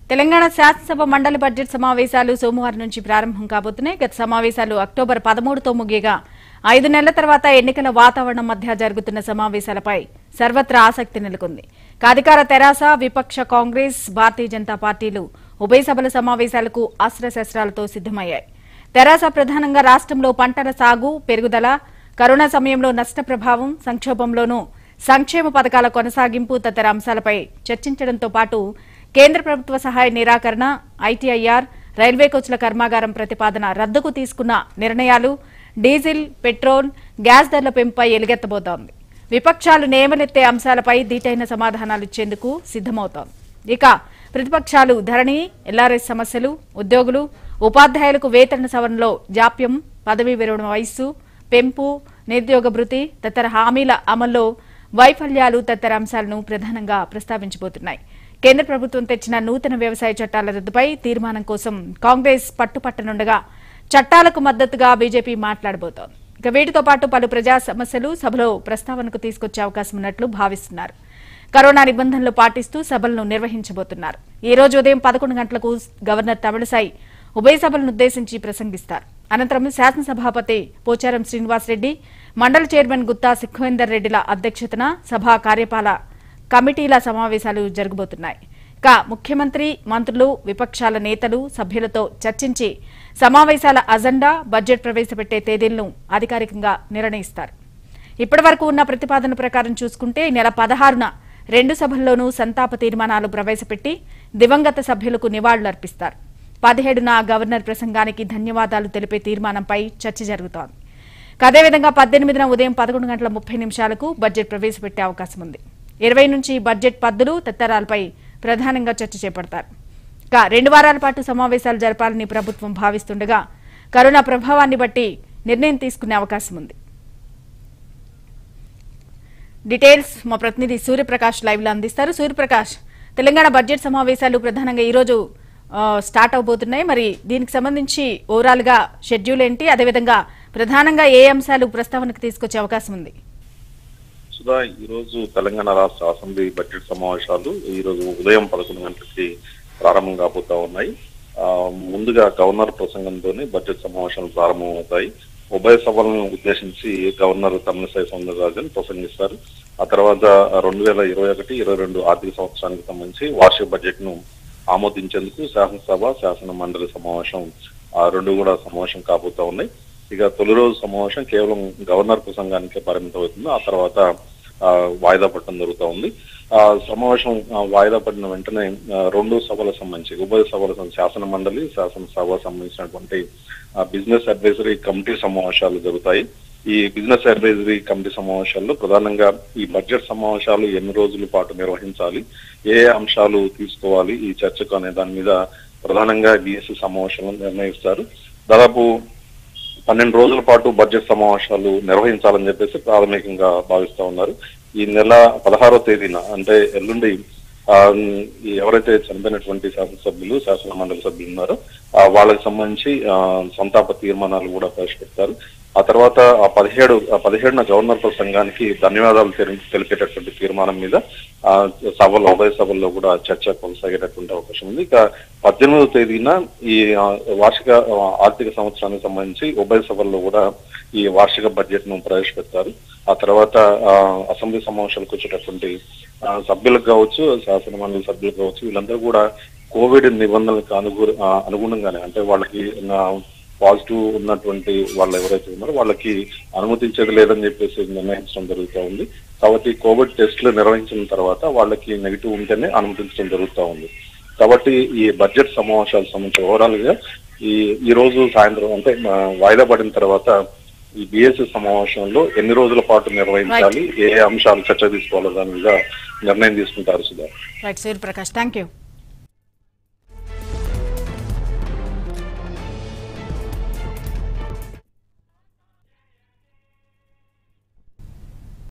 తెలంగాణ శాసనసభ మండలి బడ్జెట్ సమావేశాలు సోమవారం నుంచి ప్రారంభం కాబోతున్నాయి గత సమావేశాలు అక్టోబర్ పదమూడుతో ముగియగా ఐదు నెలల తర్వాత ఎన్నికల వాతావరణం మధ్య జరుగుతున్న సమావేశాలపై సర్వత్రా ఆసక్తి నెలకొంది అధికార తెరాస విపక్ష కాంగ్రెస్ భారతీయ జనతా పార్టీలు ఉభయ సభల సమావేశాలకు అస్త్రశస్త్రాలతో సిద్దమయ్యాయి తెరాస ప్రధానంగా రాష్ట్రంలో పంటల సాగు పెరుగుదల కరోనా సమయంలో నష్ట ప్రభావం సంక్షోభంలోనూ సంక్షేమ పథకాల కొనసాగింపు తదితర అంశాలపై చర్చించడంతో పాటు కేంద్ర ప్రభుత్వ సహాయ నిరాకరణ ఐటీఐఆర్ రైల్వే కోచ్ల కర్మాగారం ప్రతిపాదన రద్దుకు తీసుకున్న నిర్ణయాలు డీజిల్ పెట్రోల్ గ్యాస్ ధరల పెంపుపై ఎలుగెత్తబోతోంది విపక్షాలు నేమలెత్తే అంశాలపై దీటైన సమాధానాలు ఇచ్చేందుకు సిద్దమవుతోంది ఇక ప్రతిపక్షాలు ధరణి ఎల్ఆర్ఎస్ సమస్యలు ఉద్యోగులు ఉపాధ్యాయులకు వేతన సవరణలో జాప్యం పదవీ విరమణ వయస్సు పెంపు నిరుద్యోగ భృతి తదితర హామీల అమల్లో వైఫల్యాలు తదితర అంశాలను ప్రధానంగా ప్రస్తావించబోతున్నాయి కేంద్ర ప్రభుత్వం తెచ్చిన నూతన వ్యవసాయ చట్టాల రద్దుపై తీర్మానం కోసం కాంగ్రెస్ పట్టుపట్టనుండగా చట్టాలకు మద్దతుగా బీజేపీ మాట్లాడబోతోంది ఇక వీటితో పాటు పలు ప్రజా సమస్యలు సభలో ప్రస్తావనకు తీసుకొచ్చే అవకాశం ఉన్నట్లు భావిస్తున్నారు కరోనా నిబంధనలు పాటిస్తూ సభలను నిర్వహించబోతున్నారు ఈ రోజు ఉదయం పదకొండు గంటలకు గవర్నర్ తమిళసై ఉభయ సభలను ఉద్దేశించి ప్రసంగిస్తారు అనంతరం శాసనసభాపతి పోచారం శ్రీనివాసరెడ్డి మండలి చైర్మన్ గుత్తా సుఖవేందర్ రెడ్డిల అధ్యక్షతన సభా కార్యపాల కమిటీల సమావేశాలు జరగబోతున్నాయి ఇక ముఖ్యమంత్రి మంత్రులు విపక్షాల నేతలు సభ్యులతో చర్చించి సమావేశాల అజెండా బడ్జెట్ ప్రవేశపెట్టే తేదీలను అధికారికంగా నిర్ణయిస్తారు ఇప్పటి వరకు ఉన్న ప్రతిపాదన ప్రకారం చూసుకుంటే ఈ నెల పదహారున రెండు సభల్లోనూ సంతాప తీర్మానాలు ప్రవేశపెట్టి దివంగత సభ్యులకు నివాళులర్పిస్తారు పదిహేడున గవర్నర్ ప్రసంగానికి ధన్యవాదాలు తెలిపే తీర్మానంపై చర్చ జరుగుతోంది ఇక అదేవిధంగా పద్దెనిమిదిన ఉదయం పదకొండు గంటల ముప్పై నిమిషాలకు బడ్జెట్ ప్రవేశపెట్టే అవకాశం ఉంది ఇరవై నుంచి బడ్జెట్ పద్దులు తత్తరాలపై ప్రధానంగా చర్చ చేపడతారు ఇక రెండు వారాల పాటు సమావేశాలు జరపాలని ప్రభుత్వం భావిస్తుండగా కరోనా ప్రభావాన్ని బట్టి నిర్ణయం తీసుకునే అవకాశం ఉంది డీటెయిల్స్ మా ప్రతినిధి సూర్యప్రకాష్ లైవ్ లో అందిస్తారు సూర్యప్రకాష్ తెలంగాణ బడ్జెట్ సమావేశాలు ప్రధానంగా ఈ రోజు ఆ, స్టార్ట్ అవబోతున్నాయి మరి దీనికి సంబంధించి ఓవరాల్ గా షెడ్యూల్ ఏంటి అదేవిధంగా ప్రధానంగా ఏ అంశాలు ప్రస్తావనకు తీసుకొచ్చే అవకాశం ఉంది సుధా ఈ రోజు తెలంగాణ రాష్ట్ర అసెంబ్లీ బడ్జెట్ సమావేశాలు ఈ రోజు ఉదయం పదకొండు గంటలకి ప్రారంభం కాబోతా ఉన్నాయి ఆ, ముందుగా గవర్నర్ ప్రసంగంతోనే బడ్జెట్ సమావేశాలు ప్రారంభమవుతాయి ఉభయ సభలను ఉద్దేశించి గవర్నర్ తమిళసై సౌందరరాజన్ ప్రసంగిస్తారు ఆ తర్వాత రెండు వేల ఇరవై ఒకటి ఇరవై రెండు ఆర్థిక సంవత్సరానికి సంబంధించి వార్షిక బడ్జెట్ ను ఆమోదించేందుకు శాసనసభ శాసన మండలి సమావేశం ఆ రెండు కూడా సమావేశం కాబోతా ఉన్నాయి ఇక తొలి రోజు సమావేశం కేవలం గవర్నర్ ప్రసంగానికే పరిమితం అవుతుంది ఆ తర్వాత ఆ, వాయిదా పట్టడం జరుగుతూ ఉంది ఆ సమావేశం ఆ, వాయిదా పడిన వెంటనే ఆ, రెండు సభలకు సంబంధించి ఉభయ సభల సం- శాసన మండలి శాసనసభ సంబంధించినటువంటి ఆ, బిజినెస్ అడ్వైజరీ కమిటీ సమావేశాలు జరుగుతాయి ఈ బిజినెస్ అడ్వైజరీ కమిటీ సమావేశాల్లో ప్రధానంగా ఈ బడ్జెట్ సమావేశాలు ఎన్ని రోజుల పాటు నిర్వహించాలి ఏ అంశాలు తీసుకోవాలి ఈ చర్చకు అనే దాని మీద ప్రధానంగా బిఎస్సి సమావేశంలో నిర్ణయిస్తారు దాదాపు పన్నెండు రోజుల పాటు బడ్జెట్ సమావేశాలు నిర్వహించాలని చెప్పేసి ప్రాథమికంగా భావిస్తా ఉన్నారు ఈ నెల పదహారో తేదీన అంటే ఎల్లుండి ఆ, ఈ ఎవరైతే చనిపోయినటువంటి శాసనసభ్యులు శాసన మండలి సభ్యులు ఉన్నారో ఆ, వాళ్ళకి సంబంధించి ఆ, సంతాప తీర్మానాలు కూడా ప్రవేశపెడతారు ఆ తర్వాత ఆ పదిహేడు ఆ పదిహేడున గవర్నర్ ప్రసంగానికి ధన్యవాదాలు తెలి- తెలిపేటటువంటి తీర్మానం మీద ఆ సభలో ఉభయ సభల్లో కూడా చర్చ కొనసాగేటటువంటి అవకాశం ఉంది ఇక పద్దెనిమిదవ తేదీన ఈ ఆ, వార్షిక ఆ, ఆర్థిక సంవత్సరానికి సంబంధించి ఉభయ సభల్లో కూడా ఈ వార్షిక బడ్జెట్ ను ప్రవేశపెడతారు ఆ తర్వాత ఆ, అసెంబ్లీ సమావేశాలకు వచ్చేటటువంటి ఆ, సభ్యులకు కావచ్చు శాసన మండలి సభ్యులకు కావచ్చు వీళ్ళందరూ కూడా కోవిడ్ నిబంధనలకు అనుగు ఆ, అనుగుణంగానే అంటే వాళ్ళకి పాజిటివ్ ఉన్నటువంటి వాళ్ళు ఎవరైతే ఉన్నారో వాళ్ళకి అనుమతించేది లేదని చెప్పేసి నిర్ణయించడం జరుగుతూ ఉంది కాబట్టి కోవిడ్ టెస్టులు నిర్వహించిన తర్వాత వాళ్ళకి నెగిటివ్ ఉంటేనే అనుమతించడం జరుగుతూ ఉంది కాబట్టి ఈ బడ్జెట్ సమావేశాలకు సంబంధించి ఓవరాల్ గా ఈ ఈ రోజు సాయంత్రం అంటే ఆ, వాయిదా పడిన తర్వాత ఈ బిఎస్సి సమావేశంలో ఎన్ని రోజుల పాటు నిర్వహించాలి ఏ అంశాలు చర్చ తీసుకోవాలో దాని మీద నిర్ణయం తీసుకుంటారు Sudha right Suryaprakash thank you